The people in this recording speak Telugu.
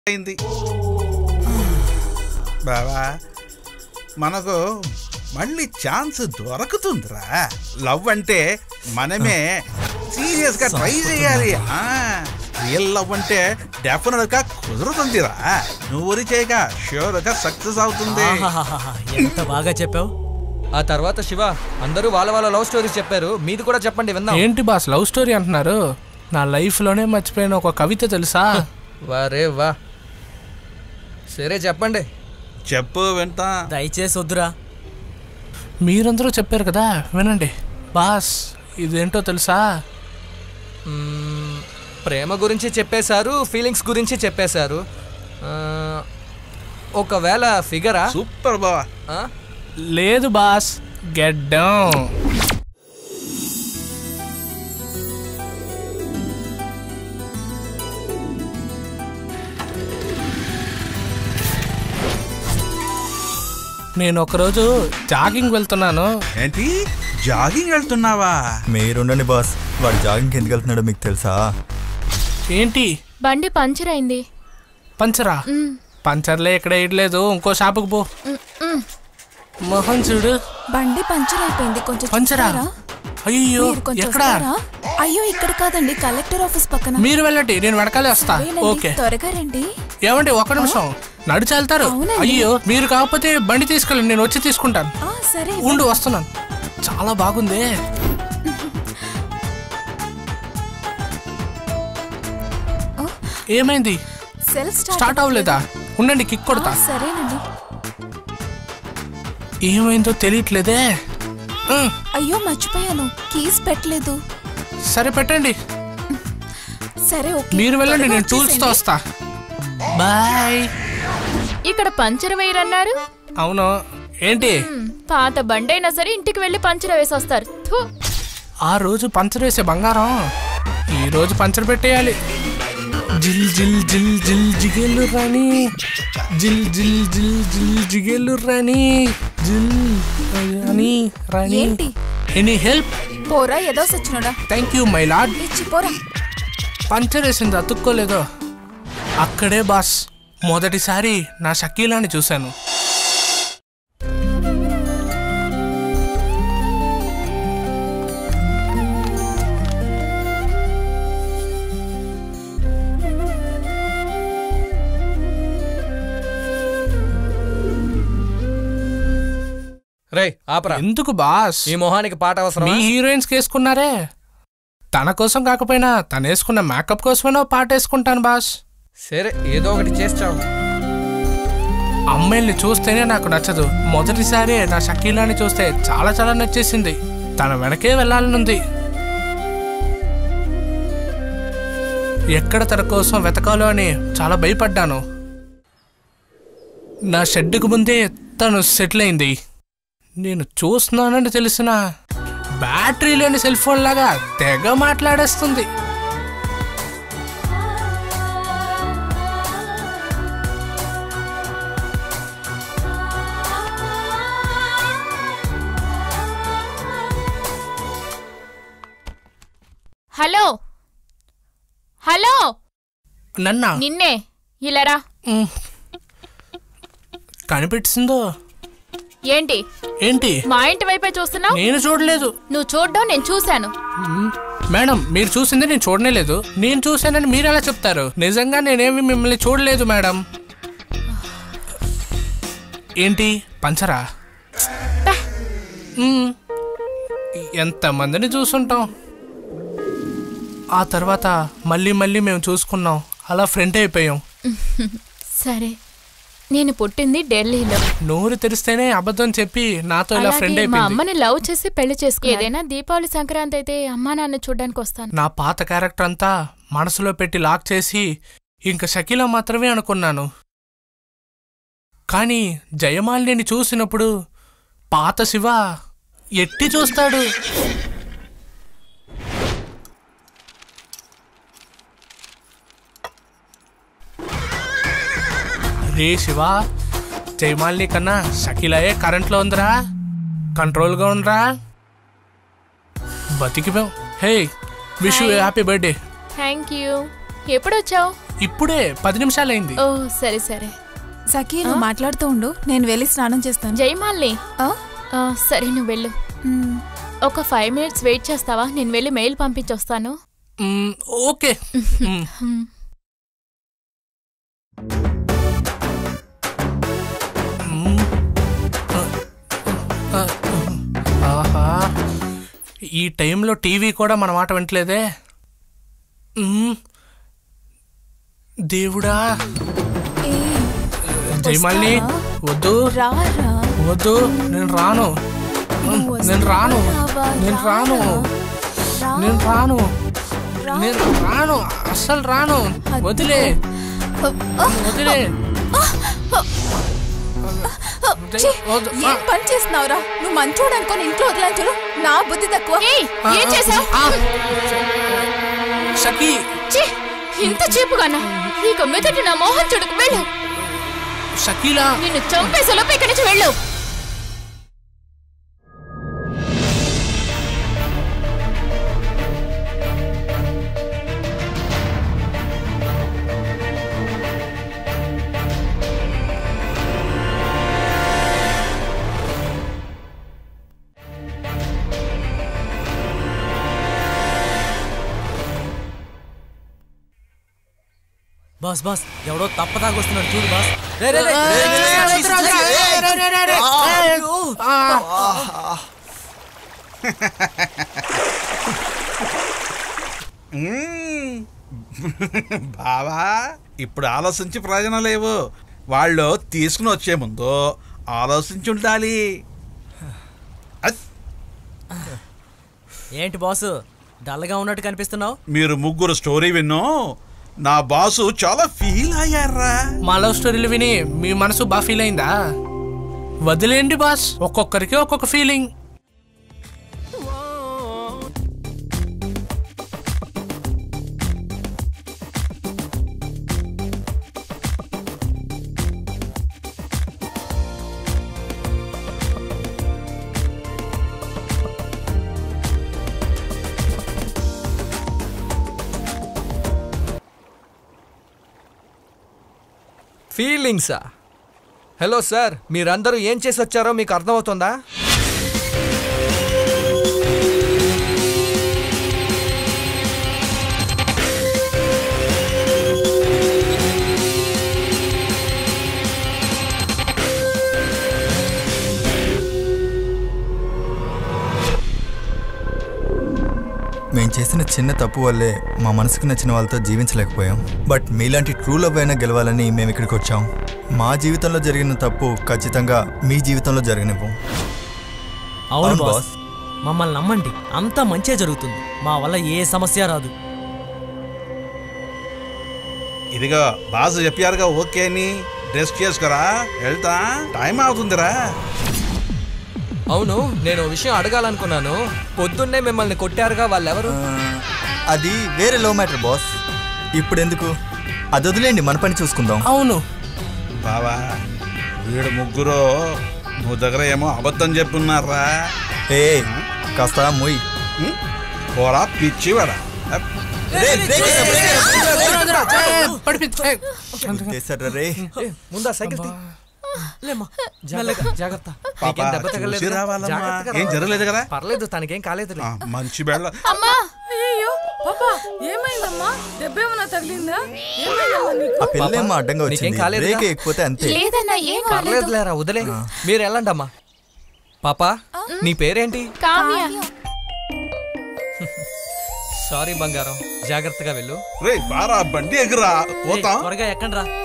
అయింది బావా మనకు మళ్ళీ ఛాన్స్ దొరుకుతుందిరా లవ్ అంటే మనమే సీరియస్ గా ట్రై చేయాలి రియల్ లవ్ అంటే డెఫినెట్ గా కుదురుతుందిరా నువ్వు ఊరి చేయక షూర్ గా సక్సెస్ అవుతుంది ఆహాహాహా, ఎంత బాగా చెప్పావు ఆ తర్వాత శివ అందరూ వాళ్ళ వాళ్ళ లవ్ స్టోరీస్ చెప్పారు మీది కూడా చెప్పండి విందాం ఏంటి బాస్ లవ్ స్టోరీ అంటున్నారు నా లైఫ్లోనే మర్చిపోయిన ఒక కవిత తెలుసా వారే వా సరే చెప్పండి చెప్పు వింటా దయచేసి వద్దురా మీరందరూ చెప్పారు కదా వినండి బాస్ ఇదేంటో తెలుసా మ్మ్, ప్రేమ గురించి చెప్పేశారు ఫీలింగ్స్ గురించి చెప్పేశారు ఆ, ఒకవేళ ఫిగరా సూపర్ బావా ఆ? లేదు బాస్ గెట్ డౌన్ నేను ఒకరోజు జాగింగ్ వెళ్తున్నాను ఏంటి జాగింగ్ వెళ్తున్నావా మీరుండండి బాస్ వాడు జాగింగ్కి ఎందుకు వెళ్తున్నాడో మీకు తెలుసా ఏంటి బండి పంచర్ అయింది పంచరా పంచర్లే ఇక్కడ వేయట్లేదు ఇంకో షాపుకు పో మోహన్ చూడు బండి పంచర్ అయిపోయింది కొంచెం పంచరా చూస్తారా? అయ్యో మీరు కొంచెం ఎక్కడా వస్తారా? అయ్యో ఇక్కడ కాదండి కలెక్టర్ ఆఫీస్ పక్కన మీరు వెళ్ళండి నేను వెనకాలే వస్తా సరేనండి, ఓకే త్వరగా రండి ఏమండి ఒక నిమిషం నడిచి వెళ్తారు అవునండి. అయ్యో మీరు కాకపోతే బండి తీసుకెళ్ళండి నేను వచ్చి తీసుకుంటాను ఆ, సరే ఉండు వస్తున్నాను చాలా బాగుంది ఓ, ఏమైంది సెల్ స్టార్ట్ అవ్వలేదా ఉండండి కిక్ కొడతా ఆ, సరేనండి ఏమైందో తెలియట్లేదే ఉమ్, అయ్యో మర్చిపోయాను కీస్ పెట్టలేదు సరే పెట్టండి సరే ఓకే మీరు వెళ్ళండి త్వరగా నేను టూల్స్ తో వచ్చేసేయండి. వస్తా బాయ్ ఇక్కడ పంచర్ వేయరన్నారు అవును ఏంటి హ్మ్, పాత బండి అయినా సరే ఇంటికి వెళ్ళి పంచర్ వేసి వస్తారు థు, ఆ రోజు పంచర్ వేసే బంగారం ఈ రోజు పంచర్ పెట్టేయాలి జిల్ జిల్ జిల్ జిల్ జిగేలు రాణి జిల్ జిల్ జిల్ జిల్ జిగేలు రాణి జిల్ రాణి రాణి ఏంటి? ఎనీ హెల్ప్ పోరా ఏదో సచ్చినోడా థ్యాంక్ యూ మై లాడ్ ఇచ్చి పోరా పంచర్ వేసింది అతుక్కోలేదో అక్కడే బాస్ మొదటిసారి నా షకీలాని చూశాను రేయ్ ఆపరా ఎందుకు బాస్ ఈ మొహానికి పాట అవసరం మీ హీరోయిన్స్ వేసుకున్నారే తన కోసం కాకపోయినా తను వేసుకున్న మేకప్ కోసమైనా ఓ పాట వేసుకుంటాను బాస్ సరే ఏదో ఒకటి చేస్తావు అమ్మాయిల్ని చూస్తేనే నాకు నచ్చదు మొదటిసారి నా షకీలాని చూస్తే చాలా చాలా నచ్చేసింది తన వెనకే వెళ్ళాలనుంది ఎక్కడ తన కోసం వెతకాలో అని చాలా భయపడ్డాను నా షెడ్డుకు ముందే తను సెటిల్ అయింది నేను చూస్తున్నానని తెలిసిన బ్యాటరీ లేని సెల్ ఫోన్ లాగా తెగ మాట్లాడేస్తుంది హలో హలో నన్నా నిన్నే ఇలారా మ్. కనిపించిందో ఏంటి ఏంటి మా ఇంటి వైపే చూస్తున్నావు నేను చూడలేదు నువ్వు చూడ్డం నేను చూశాను మ్మ్. మేడం మీరు చూసింది నేను చూడనే లేదు నేను చూశానని మీరు ఎలా చెప్తారు నిజంగా నేనేమి మిమ్మల్ని చూడలేదు మేడం ఏంటి పంచరా పా. మ్మ్. ఎంతమందిని చూసుంటాం ఆ తర్వాత మళ్ళీ మళ్ళీ మేము చూసుకున్నాం అలా ఫ్రెండ్ అయిపోయాం సరే నేను పుట్టింది ఢిల్లీలో నోరు తెరిస్తేనే అబద్ధం చెప్పి నాతో ఇలా ఫ్రెండ్ అలాగే మా అయిపోయింది అమ్మని లవ్ చేసి పెళ్లి చేసుకో ఏదైనా దీపావళి సంక్రాంతి అయితే అమ్మా నాన్న చూడడానికి వస్తాను నా పాత క్యారెక్టర్ అంతా మనసులో పెట్టి లాక్ చేసి ఇంక షకీలా మాత్రమే అనుకున్నాను కానీ జయమాలిని చూసినప్పుడు పాత శివ ఎట్టి చూస్తాడు రే శివ జయమాలిని కన్నా షకీలాయే కరెంట్లో ఉందిరా కంట్రోల్గా ఉందిరా బతికిపోయాం hey wish you happy birthday thank you ఎప్పుడు వచ్చావు ఇప్పుడే పది నిమిషాలైంది ఓ సరే సరే సఖీ నువ్వు మాట్లాడుతూ ఉండు నేను వెళ్ళి స్నానం చేస్తాను జయమాల్ని ఆ? ఆ, సరే నువ్వు వెళ్ళు మ్, ఒక ఫైవ్ మినిట్స్ వెయిట్ చేస్తావా నేను వెళ్ళి మెయిల్ పంపించొస్తాను మ్మ్, ఓకే మ్మ్. హ్మ్. మ్మ్. ఆ, ఆహా ఈ టైంలో టీవీ కూడా మన మాట వింటలేదే మ్మ్. దేవుడా ఏ, జయమాలిని వద్దు రా రా. వద్దు నేను రాను నువ్వు నేను రాను వస్తావా? నేను రాను రా. నేను రాను నేను రాను అస్సలు రాను వదిలే వదిలే ఛీ, వద్దు. ఏం పని చేస్తున్నావురా నువ్వు మంచోడు అనుకొని ఇంట్లో వదిలాను చూడు నా బుద్ధి తక్కువ ఏయ్ ఏం చేసావు ఆ! సఖీ ఇంత చీపుగానా ఇక మీదట నా మోహన్ చూడకు వెళ్ళు షకీలా నిన్ను చంపేసేలోపు ఇక్కడి నుంచి వెళ్ళు బాస్ బాస్ ఎవడో తప్పదాగొస్తున్నాడు చూడు బాస్ రే, రే, రే. మ్మ్. బావా ఇప్పుడు ఆలోచించి ప్రయోజనం లేవు వాళ్ళు తీసుకుని వచ్చే ముందు ఆలోచించి ఉండాలి అద్. ఏంటి బాసు డల్గా ఉన్నట్టు కనిపిస్తున్నావు మీరు ముగ్గురు స్టోరీ విన్నో నా బాసు చాలా ఫీల్ అయ్యారా మా లవ్ స్టోరీలు విని మీ మనసు బాగా ఫీల్ అయిందా వదిలేండి బాస్ ఒక్కొక్కరికి ఒక్కొక్క ఫీలింగ్ ఫీలింగ్సా హలో సార్ మీరందరూ ఏం చేసి వచ్చారో మీకు అర్థమవుతుందా మేము చేసిన చిన్న తప్పు వల్లే మా మనసుకు నచ్చిన వాళ్ళతో జీవించలేకపోయాం బట్ మీలాంటి ట్రూ లవ్ అయినా గెలవాలని మేము ఇక్కడికి వచ్చాం మా జీవితంలో జరిగిన తప్పు ఖచ్చితంగా మీ జీవితంలో జరగనివ్వం అవును అవును బాస్ బాస్. మమ్మల్ని నమ్మండి అంతా మంచే జరుగుతుంది మా వల్ల ఏ సమస్య రాదు ఇదిగో బాసు చెప్పారుగా ఓకే అని డ్రెస్ చేసుకురా వెళ్తా టైం అవుతుందిరా అవును నేను ఓ విషయం అడగాలనుకున్నాను పొద్దున్నే మిమ్మల్ని కొట్టారుగా వాళ్ళెవరు ఆ, అది వేరే లవ్ మ్యాటర్ బాస్ ఇప్పుడు ఎందుకు అది వదిలేండి మన పని చూసుకుందాం అవును బావా వీడు ముగ్గురు నువ్వు దగ్గర ఏమో అబద్ధం చెప్పున్నారా ఏ కాస్త మొయ్ ఉం? పోరా పిచ్చి వాడా పడిపి రే ఏ, ముందా సైకిల్ తీ. లేమ్మా, జాగ్రత్త జాగ్రత్త పాప నీకేం దెబ్బ తగలలేదు చూసి కదా? రావాలమ్మా. జాగ్రత్తగా ఏం రావాలి. జరగలేదు కదా పర్లేదు తనకేం కాలేదు ఆ, మంచి బెళ్ళ అమ్మా అయ్యో పాపా ఏమైందమ్మా దెబ్బ ఏమైనా తగిలిందా ఏమైందమ్మా నీకు ఆ పిల్లేమో అడ్డంగా నీకేం వచ్చింది కాలేదుగా? బ్రేక్ ఎక్కిపోతే అంతే లేదన్నా ఏం పర్లేదు కాలేదు లేరా వదిలే మీరు వెళ్ళండి అమ్మా పాపా నీ పేరేంటి కావ్య సారీ బంగారం జాగ్రత్తగా వెళ్ళు రే బారా బండి ఎగురా ఏయ్, పోతాం త్వరగా ఎక్కండి రా